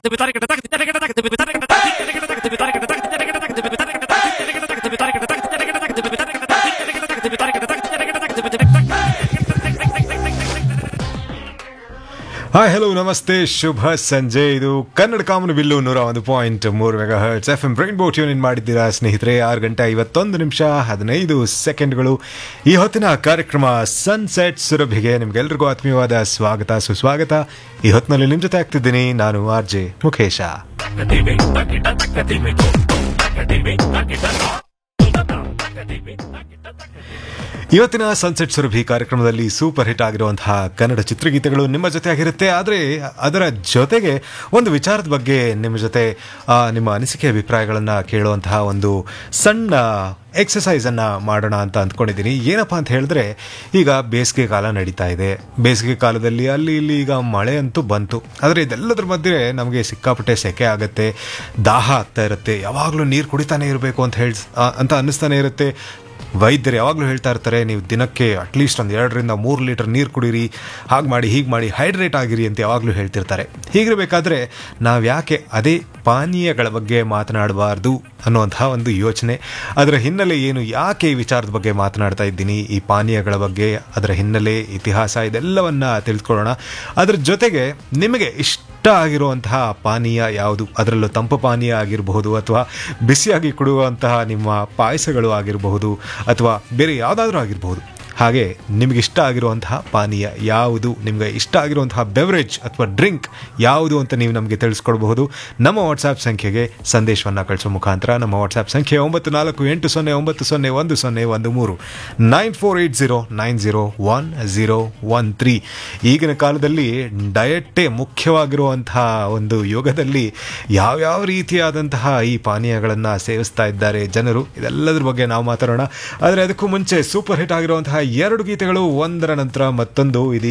hi hello ನಮಸ್ತೆ ಶುಭ ಸಂಜೆ ಇದು ಕನ್ನಡ ಕಾಮನ್ ಬಿಲ್ಲು ನೂರ ಒಂದು ಪಾಯಿಂಟ್ ಮೂರು megahertz F M brain boat tune in ಮಾಡಿದ್ದೀರಾ ಸ್ನೇಹಿತರೆ ಆರು ಗಂಟೆ ಐವತ್ತೊಂದು ನಿಮಿಷ ಹದಿನೈದು ಸೆಕೆಂಡ್ಗಳು ಈ ಹೊತ್ತಿನ ಕಾರ್ಯಕ್ರಮ ಸನ್ಸೆಟ್ ಸುರಭಿಗೆ ನಿಮ್ಗೆಲ್ರಿಗೂ ಆತ್ಮೀಯವಾದ ಸ್ವಾಗತ ಸುಸ್ವಾಗತ ಈ ಹೊತ್ತಿನಲ್ಲಿ ನಿಮ್ಮ ಜೊತೆ ಆಗ್ತಿದ್ದೀನಿ ನಾನು ಆರ್ ಜೆ ಮುಖೇಶ ಇವತ್ತಿನ ಸನ್ಸೆಟ್ ಸುರಭಿ ಕಾರ್ಯಕ್ರಮದಲ್ಲಿ ಸೂಪರ್ ಹಿಟ್ ಆಗಿರುವಂತಹ ಕನ್ನಡ ಚಿತ್ರಗೀತೆಗಳು ನಿಮ್ಮ ಜೊತೆ ಆಗಿರುತ್ತೆ ಆದರೆ ಅದರ ಜೊತೆಗೆ ಒಂದು ವಿಚಾರದ ಬಗ್ಗೆ ನಿಮ್ಮ ಜೊತೆ ಆ, ನಿಮ್ಮ ಅನಿಸಿಕೆ ಅಭಿಪ್ರಾಯಗಳನ್ನು ಕೇಳುವಂತಹ ಒಂದು ಸಣ್ಣ ಎಕ್ಸಸೈಸ್ ಅನ್ನ ಮಾಡೋಣ ಅಂತ ಅಂದ್ಕೊಂಡಿದ್ದೀನಿ ಏನಪ್ಪಾ ಅಂತ ಹೇಳಿದ್ರೆ ಈಗ ಬೇಸಿಗೆ ಕಾಲ ನಡೀತಾ ಇದೆ ಬೇಸಿಗೆ ಕಾಲದಲ್ಲಿ ಅಲ್ಲಿ ಇಲ್ಲಿ ಈಗ ಮಳೆ ಅಂತೂ ಬಂತು ಆದರೆ ಇದೆಲ್ಲದರ ಮಧ್ಯೆ ನಮಗೆ ಸಿಕ್ಕಾಪಟ್ಟೆ ಸೆಕೆ ಆಗುತ್ತೆ ದಾಹ ಆಗ್ತಾ ಇರುತ್ತೆ ಯಾವಾಗಲೂ ನೀರು ಕುಡಿತಾನೆ ಇರಬೇಕು ಅಂತ ಹೇಳಿ ಅಂತ ಅನ್ನಿಸ್ತಾನೆ ಇರುತ್ತೆ ವೈದ್ಯರು ಯಾವಾಗಲೂ ಹೇಳ್ತಾ ಇರ್ತಾರೆ ನೀವು ದಿನಕ್ಕೆ ಅಟ್ಲೀಸ್ಟ್ ಒಂದು ಎರಡರಿಂದ ಮೂರು ಲೀಟರ್ ನೀರು ಕುಡೀರಿ ಹಾಗೆ ಮಾಡಿ ಹೀಗೆ ಮಾಡಿ ಹೈಡ್ರೇಟ್ ಆಗಿರಿ ಅಂತ ಯಾವಾಗಲೂ ಹೇಳ್ತಿರ್ತಾರೆ ಹೀಗಿರಬೇಕಾದ್ರೆ ನಾವು ಯಾಕೆ ಅದೇ ಪಾನೀಯಗಳ ಬಗ್ಗೆ ಮಾತನಾಡಬಾರ್ದು ಅನ್ನುವಂತಹ ಒಂದು ಯೋಚನೆ ಅದರ ಹಿನ್ನೆಲೆ ಏನು ಯಾಕೆ ಈ ವಿಚಾರದ ಬಗ್ಗೆ ಮಾತನಾಡ್ತಾ ಇದ್ದೀನಿ ಈ ಪಾನೀಯಗಳ ಬಗ್ಗೆ ಅದರ ಹಿನ್ನೆಲೆ ಇತಿಹಾಸ ಇದೆಲ್ಲವನ್ನ ತಿಳಿದುಕೊಳ್ಳೋಣ ಅದರ ಜೊತೆಗೆ ನಿಮಗೆ ಇಷ್ಟ ಆಗಿರುವಂತಹ ಪಾನೀಯ ಯಾವುದು ಅದರಲ್ಲೂ ತಂಪು ಪಾನೀಯ ಆಗಿರಬಹುದು ಅಥವಾ ಬಿಸಿಯಾಗಿ ಕುಡಿಯುವಂತಹ ನಿಮ್ಮ ಪಾಯಸಗಳು ಆಗಿರಬಹುದು ಅಥವಾ ಬೇರೆ ಯಾವುದಾದ್ರೂ ಆಗಿರಬಹುದು ಹಾಗೆ ನಿಮಗೆ ಇಷ್ಟ ಆಗಿರುವಂತಹ ಪಾನೀಯ ಯಾವುದು ನಿಮಗೆ ಇಷ್ಟ ಆಗಿರುವಂತಹ ಬೆವರೇಜ್ ಅಥವಾ ಡ್ರಿಂಕ್ ಯಾವುದು ಅಂತ ನೀವು ನಮಗೆ ತಿಳಿಸ್ಕೊಡ್ಬಹುದು ನಮ್ಮ ವಾಟ್ಸ್ಆ್ಯಪ್ ಸಂಖ್ಯೆಗೆ ಸಂದೇಶವನ್ನು ಕಳಿಸೋ ಮುಖಾಂತರ ನಮ್ಮ ವಾಟ್ಸ್ಆ್ಯಪ್ ಸಂಖ್ಯೆ ಒಂಬತ್ತು ನಾಲ್ಕು ಎಂಟು ಸೊನ್ನೆ ಒಂಬತ್ತು ಸೊನ್ನೆ ಒಂದು ಸೊನ್ನೆ ಒಂದು ಮೂರು nine four eight zero nine zero one zero one three ಈಗಿನ ಕಾಲದಲ್ಲಿ ಡಯಟ್ಟೇ ಮುಖ್ಯವಾಗಿರುವಂತಹ ಒಂದು ಯೋಗದಲ್ಲಿ ಯಾವ್ಯಾವ ರೀತಿಯಾದಂತಹ ಈ ಪಾನೀಯಗಳನ್ನು ಸೇವಿಸ್ತಾ ಇದ್ದಾರೆ ಜನರು ಇದೆಲ್ಲದ್ರ ಬಗ್ಗೆ ನಾವು ಮಾತಾಡೋಣ ಆದರೆ ಅದಕ್ಕೂ ಮುಂಚೆ ಸೂಪರ್ ಹಿಟ್ ಆಗಿರುವಂತಹ ಎರಡು ಗೀತೆಗಳು ಒಂದರ ನಂತರ ಮತ್ತೊಂದು ಇದು